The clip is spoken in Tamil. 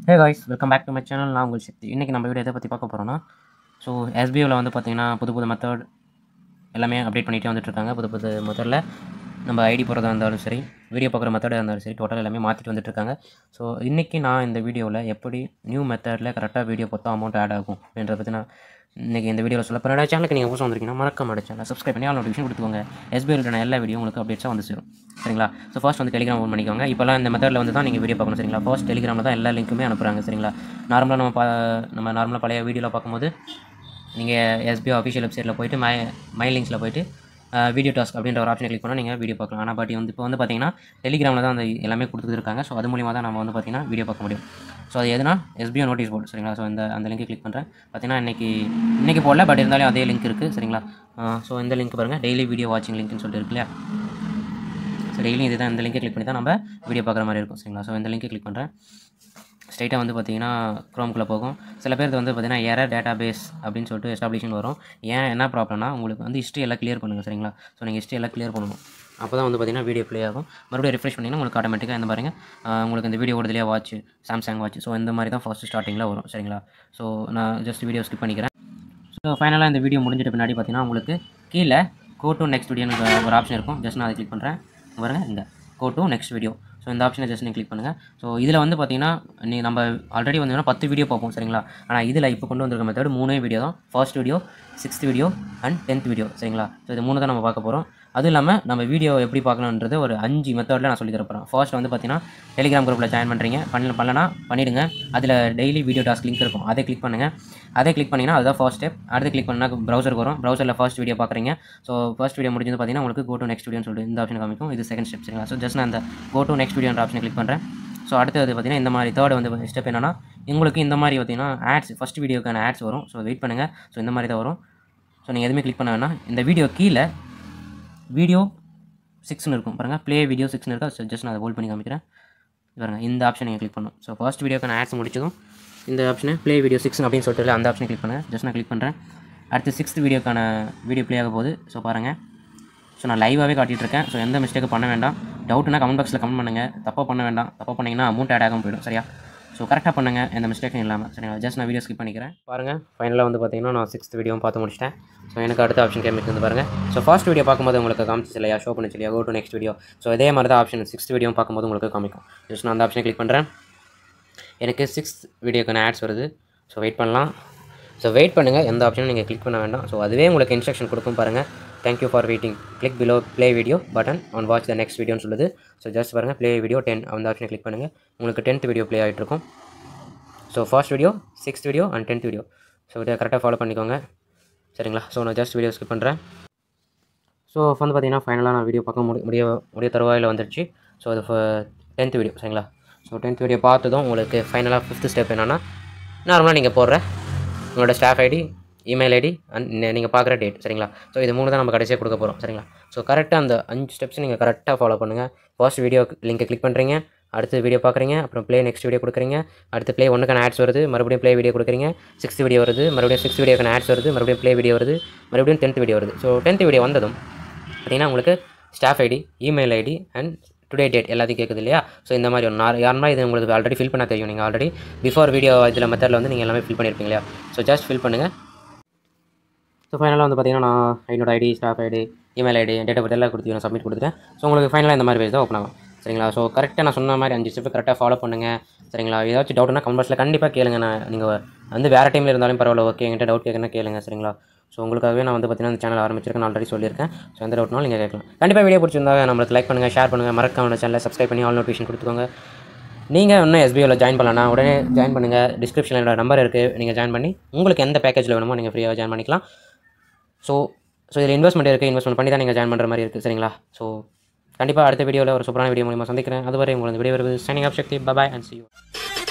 hey guys welcome back to my channel நான் உங்கள் சக்தி இன்றைக்கி நம்ம வீடியோ எதை பற்றி பார்க்க போகிறோன்னா ஸோ எஸ்பிஓவில் வந்து பார்த்திங்கன்னா புது புது மெத்தட் எல்லாமே அப்டேட் பண்ணிகிட்டே வந்துட்டுருக்காங்க புது புது மெத்தடில் நம்ம ஐடி போகிறதா இருந்தாலும் சரி வீடியோ பார்க்குற மெத்தடாக இருந்தாலும் சரி டோட்டல் எல்லாமே மாற்றிட்டு வந்துட்டுருக்காங்க ஸோ இன்றைக்கி நான் இந்த வீடியோவில் எப்படி நியூ மெத்தடில் கரெக்டாக வீடியோ பார்த்தா அமௌண்ட் ஆட் ஆகும் அப்படின்றத பற்றி நான் இன்றைக்கி இந்த வீடியோவில் சொல்ல போகிறேன் சேனலுக்கு நீங்கள் புதுசாக வந்திருக்கீங்கன்னா மறக்க மாட்டேன் சப்ஸ்கிரைப் பண்ணி ஆல் நோட்டிஃபிகேஷன் கொடுத்துக்கோங்க எஸ்பிஐயில் எல்லா வீடியோ உங்களுக்கு அப்டேட்ஸாக வந்து சேரும் சரிங்களா ஸோ ஃபர்ஸ்ட் வந்து டெலிகிராம் ஓன் பண்ணிக்கோங்க இப்போலாம் இந்த மெத்தடில் வந்து தான் நீங்கள் வீடியோ பார்க்கணும் சரிங்களா ஃபர்ஸ்ட் டெலிகிராமில் தான் எல்லா லிங்க்குமே அனுப்புகிறாங்க சரிங்களா நார்மலாக நம்ம பா நம்ம நார்மலாக பழைய வீடியோவில் பார்க்கும்போது நீங்கள் எஸ்பிஓ அஃபிஷியல் வெப்சைட்டில் போயிட்டு மை மை லிங்க்ஸில் போயிட்டு வீடியோ டாஸ்க் அப்படின்ற ஒரு ஆப்ஷனை கிளிக் பண்ணால் நீங்கள் வீடியோ பார்க்கலாம் ஆனால் பட் வந்து இப்போ வந்து பார்த்தீங்கன்னா டெலிகிராமில் தான் அந்த எல்லாமே கொடுத்துருக்காங்க ஸோ அது மூலியமாக தான் நம்ம வந்து பார்த்தீங்கன்னா வீடியோ பார்க்க முடியும் ஸோ அது எதுனா எஸ்பிஓ நோட்டீஸ் போர்டு சரிங்களா ஸோ இந்த அந்த லிங்க்கை கிளிக் பண்ணுறேன் பார்த்தீங்கன்னா இன்றைக்கி இன்றைக்கி போடல பட் இருந்தாலும் அதே லிங்க் இருக்குது சரிங்களா ஸோ இந்த லிங்க் பாருங்கள் டெய்லி வீடியோ வாட்சிங் லிங்க்னு சொல்லிட்டு இருக்கு இல்லையா ஸோ டெய்லி இதுதான் இந்த லிங்கை கிளிக் பண்ணி தான் நம்ம வீடியோ பார்க்குற மாதிரி இருக்கும் சரிங்களா ஸோ இந்த லிங்கை கிளிக் பண்ணுறேன் ஸ்ட்ரைட்டாக வந்து பார்த்தீங்கன்னா க்ரோம்குள்ளே போகும் சில பேருக்கு வந்து பார்த்தீங்கன்னா எரர் டேட்டா பேஸ் அப்படின்னு சொல்லிட்டு எஸ்டாப்ளிஷன் வரும் ஏன் என்ன ப்ராப்ளம்னா உங்களுக்கு வந்து ஹிஸ்ட்ரி எல்லாம் கிளியர் பண்ணுங்கள் சரிங்களா ஸோ நீங்கள் ஹிஸ்ட்ரி எல்லாம் கிளியர் பண்ணணும் அப்போ தான் வந்து பார்த்தீங்கன்னா வீடியோ ப்ளே ஆகும் மறுபடியும் ரிஃப்ரெஷ் பண்ணிங்கன்னா உங்களுக்கு ஆட்டோமேட்டிக்காக இந்த பாருங்க ஆஹ் உங்களுக்கு இந்த வீடியோ ஓடுதலையா வாட்ச் சாம்சங் வாட்ச் ஸோ இந்த மாதிரி தான் ஃபஸ்ட்டு ஸ்டார்டிங்கில் வரும் சரிங்களா ஸோ நான் ஜஸ்ட் வீடியோ ஸ்கிப் பண்ணிக்கிறேன் ஸோ ஃபைனலாக இந்த வீடியோ முடிஞ்சிட்ட பின்னாடி பார்த்தீங்கன்னா உங்களுக்கு கீழே கோ டு நெக்ஸ்ட் வீடியோன்னு ஒரு ஆப்ஷன் இருக்கும் ஜஸ்ட் நான் அதை கிளிக் பண்ணுறேன் பாருங்க இந்த go to next video so இந்த ஆப்ஷனை ஜஸ்ட் நீங்கள் கிளிக் பண்ணுங்கள் ஸோ இதில் வந்து பார்த்தீங்கன்னா நீ நம்ம ஆல்ரெடி வந்து பத்து வீடியோ பார்ப்போம் சரிங்களா ஆனால் இதில் இப்போ கொண்டு வந்திருக்க மெத்தட் மூணே வீடியோ தான் first video sixth video and tenth video சரிங்களா ஸோ இது மூணு தான் நம்ம பார்க்க போகிறோம் அதுவும் இல்லாமல் நம்ம வீடியோ எப்படி பார்க்கணுன்றது ஒரு அஞ்சு மெத்தடில் நான் சொல்லி தரப்போகிறேன் ஃபர்ஸ்ட் வந்து பார்த்தீங்கன்னா டெலிகிராம் குரூப்பில் ஜாயின் பண்ணுறீங்க பண்ணல பண்ணலனா பண்ணிவிடுங்க அதில் டெய்லி வீடியோ டாஸ்க் லிங்க் இருக்கும் அதை கிளிக் பண்ணுங்கள் அதை கிளிக் பண்ணிங்கன்னா அதுதான் ஃபர்ஸ்ட் ஸ்டெப் அடுத்து கிளிக் பண்ணால் ப்ரௌசருக்கு வரும் ப்ரௌசரில் ஃபர்ஸ்ட் வீடியோ பார்க்குறீங்க ஸோ ஃபர்ஸ்ட் வீடியோ முடிஞ்சது பார்த்தீங்கன்னா உங்களுக்கு கோ டு நெக்ஸ்ட் வீடியோன்னு சொல்லிட்டு இந்த ஆப்ஷன் காமிக்கும் இது செகண்ட் ஸ்டெப் சரிங்களா ஸோ ஜஸ்ட் நான் அந்த கோ டு நெக்ஸ்ட் வீடியோன்ற ஆப்ஷனை கிளிக் பண்ணுறேன் ஸோ அடுத்தது பார்த்தீங்கன்னா இந்த மாதிரி தேர்ட் வந்து ஸ்டெப் என்னன்னா உங்களுக்கு இந்த மாதிரி பார்த்தீங்கன்னா ஆட்ஸ் ஃபஸ்ட் வீடியோக்கான ஆட்ஸ் வரும் ஸோ வெயிட் பண்ணுங்கள் ஸோ இந்த மாதிரி தான் வரும் ஸோ நீங்கள் எதுவுமே கிளிக் பண்ண வேணாம் இந்த வீடியோ கீழே வீடியோ சிக்ஸ்னு இருக்கும் பாருங்கள் ப்ளே வீடியோ சிக்ஸ்னு இருக்கா ஸோ ஜஸ்ட் நான் அதை ஹோல்ட் பண்ணி காமிக்கிறேன் பாருங்கள் இந்த ஆப்ஷன் நீங்கள் கிளிக் பண்ணணும் ஸோ ஃபர்ஸ்ட் வீடியோக்கான ஆட்ஸ் முடிச்சதும் இந்த ஆப்ஷனை ப்ளே வீடியோ சிக்ஸ் அப்படின்னு சொல்லிட்டு அந்த ஆப்ஷனை கிளிக் பண்ணுங்கள் ஜஸ்ட் நான் கிளிக் பண்ணுறேன் அடுத்து சிக்ஸ்த் வீடியோக்கான வீடியோ ப்ளே ஆக போகுது ஸோ பாருங்கள் ஸோ நான் லைவாகவே காட்டிகிட்டு இருக்கேன் ஸோ எந்த மிஸ்டேக்கும் பண்ண வேண்டாம் டவுட்னா கமெண்ட் பாக்ஸில் கமெண்ட் பண்ணுங்கள் தப்பாக பண்ண வேண்டாம் தப்பாக பண்ணிங்கன்னா அமௌண்ட் ஆட் ஆகாமல் போயிடும் சரியா ஸோ கரெக்டாக பண்ணுங்கள் எந்த மிஸ்டேக்கும் இல்லாமல் சரிங்களா ஜஸ்ட் நான் வீடியோ ஸ்கிப் பண்ணிக்கிறேன் பாருங்கள் ஃபைனலாக வந்து பார்த்தீங்கன்னா நான் சிக்ஸ்த் வீடியோவும் பார்த்து முடிச்சிட்டேன் ஸோ எனக்கு அடுத்த ஆப்ஷன் கேமிக்கு வந்து பாருங்கள் ஸோ ஃபர்ஸ்ட் வீடியோ பார்க்கும்போது உங்களுக்கு காமிச்சு இல்லையா ஷோ பண்ணிச்சு இல்லையா go to next video so இதே மாதிரி தான் ஆப்ஷன் சிக்ஸ்த் வீடியோ பார்க்கும்போது உங்களுக்கு காமிக்கும் ஜஸ்ட் நான் அந்த ஆப்ஷனை கிளிக் பண்ணுறேன் எனக்கு சிக்ஸ்த் வீடியோக்கான ஆட்ஸ் வருது ஸோ வெயிட் பண்ணலாம் ஸோ வெயிட் பண்ணுங்கள் எந்த ஆப்ஷனும் நீங்கள் கிளிக் பண்ண வேண்டாம் ஸோ அதுவே உங்களுக்கு இன்ஸ்ட்ரக்ஷன் கொடுக்கும் பாருங்கள் thank you for waiting click below play video button on watch the next வீடியோன்னு சொல்லுது ஸோ ஜஸ்ட் பாருங்கள் ப்ளே வீடியோ டென் அந்த ஆப்ஷனை கிளிக் பண்ணுங்கள் உங்களுக்கு டென்த் வீடியோ ப்ளே ஆகிட்டு இருக்கும் so first video sixth video and tenth video so இதை கரெக்டாக ஃபாலோ பண்ணிக்கோங்க சரிங்களா ஸோ நான் ஜஸ்ட் வீடியோ ஸ்கிப் பண்ணுறேன் ஸோ வந்து பார்த்தீங்கன்னா ஃபைனலாக நான் வீடியோ பார்க்க முடி முடிய முடிய தருவாயில் வந்துருச்சு ஸோ அது டென்த் வீடியோ சரிங்களா ஸோ டென்த் வீடியோ பார்த்ததும் உங்களுக்கு ஃபைனலாக ஃபிஃப்த் ஸ்டெப் என்னென்னா நார்மலாக நீங்கள் போடுற உங்களோட staff ID email ID and நீங்கள் பார்க்குற டேட் சரிங்களா ஸோ இது மூணு தான் நம்ம கடைசியாக கொடுக்க போகிறோம் சரிங்களா ஸோ கரெக்டாக அந்த அஞ்சு ஸ்டெப்ஸ் நீங்கள் கரெக்டாக ஃபாலோ பண்ணுங்கள் ஃபர்ஸ்ட் வீடியோ லிங்கை கிளிக் பண்ணுறீங்க அடுத்து வீடியோ பார்க்குறீங்க அப்புறம் ப்ளே நெக்ஸ்ட் வீடியோ கொடுக்குறீங்க அடுத்து ப்ளே ஒன்றுக்கான ஆட்ஸ் வருது மறுபடியும் ப்ளே வீடியோ கொடுக்குறீங்க சிக்ஸ்த் வீடியோ வருது மறுபடியும் சிக்ஸ்த் வீடியோக்கான ஆட்ஸ் வருது மறுபடியும் ப்ளே வீடியோ வருது மறுபடியும் டென்த் வீடியோ வருது ஸோ டென்த் வீடியோ வந்ததும் பார்த்தீங்கன்னா உங்களுக்கு staff ID email ID and today date எல்லாத்தையும் கேட்குது இல்லையா ஸோ இந்த மாதிரி ஒரு நார் யாருன்னா இது உங்களுக்கு ஆல்ரெடி ஃபில் பண்ண தெரியும் நீங்கள் ஆல்ரெடி பிஃபோர் வீடியோ இதில் மெத்தடில் வந்து நீங்கள் எல்லாமே ஃபில் பண்ணியிருப்பீங்க இல்லையா ஸோ ஜஸ்ட் ஃபில் பண்ணுங்கள் ஸோ ஃபைனலாக வந்து பார்த்தீங்கன்னா நான் என்னோட ID staff ID email ID date of birth எல்லாம் கொடுத்து நான் சப்மிட் கொடுத்துட்டேன் ஸோ உங்களுக்கு ஃபைனலாக இந்த மாதிரி பேஜ் தான் ஓப்பன் ஆகும் சரிங்களா ஸோ கரெக்டாக நான் சொன்ன மாதிரி அஞ்சு ஸ்டெப் கரெக்டாக ஃபாலோ பண்ணுங்கள் சரிங்களா ஏதாச்சும் டவுட்னா கமெண்ட் பாக்ஸில் கண்டிப்பாக கேளுங்க நான் நீங்கள் வந்து வேறு டைமில் இருந்தாலும் பரவாயில்ல ஓகே என்கிட்ட டவுட் கேட்கணும் கேளுங்க சரிங்களா ஸோ உங்களுக்காகவே நான் வந்து பார்த்தீங்கன்னா இந்த சேனல் ஆரம்பிச்சிருக்கேன் நான் ஆல்ரெடி சொல்லியிருக்கேன் ஸோ எந்த டவுட்னாலும் நீங்கள் கேட்கலாம் கண்டிப்பாக வீடியோ பிடிச்சிருந்தா நம்மளுக்கு லைக் பண்ணுங்கள் ஷேர் பண்ணுங்கள் மறக்காம நம்ம சேனலை சப்ஸ்கிரைப் பண்ணி ஆல் நோட்டிஃபிகேஷன் கொடுத்துக்கோங்க நீங்கள் இன்னும் எஸ்பிஓவில் ஜாயின் பண்ணலன்னா உடனே ஜாயின் பண்ணுங்கள் டிஸ்கிரிப்ஷனில் என்னோட நம்பர் இருக்குது நீங்கள் ஜாயின் பண்ணி உங்களுக்கு எந்த பேக்கேஜில் வேணுமோ நீங்கள் ஃப்ரீயாக ஜாயின் பண்ணிக்கலாம் ஸோ ஸோ இதில் இன்வெஸ்ட்மெண்ட் இருக்குது இன்வெஸ்ட்மெண்ட் பண்ணி தான் நீங்கள் ஜாயின் பண்ணுற மாதிரி இருக்குது சரிங்களா ஸோ கண்டிப்பாக அடுத்த வீடியோவில் ஒரு சூப்பரான வீடியோ மூலியமாக சந்திக்கிறேன் அதுவரை உங்களுக்கு வீடியோ வருவது signing off Shakti bye bye and see you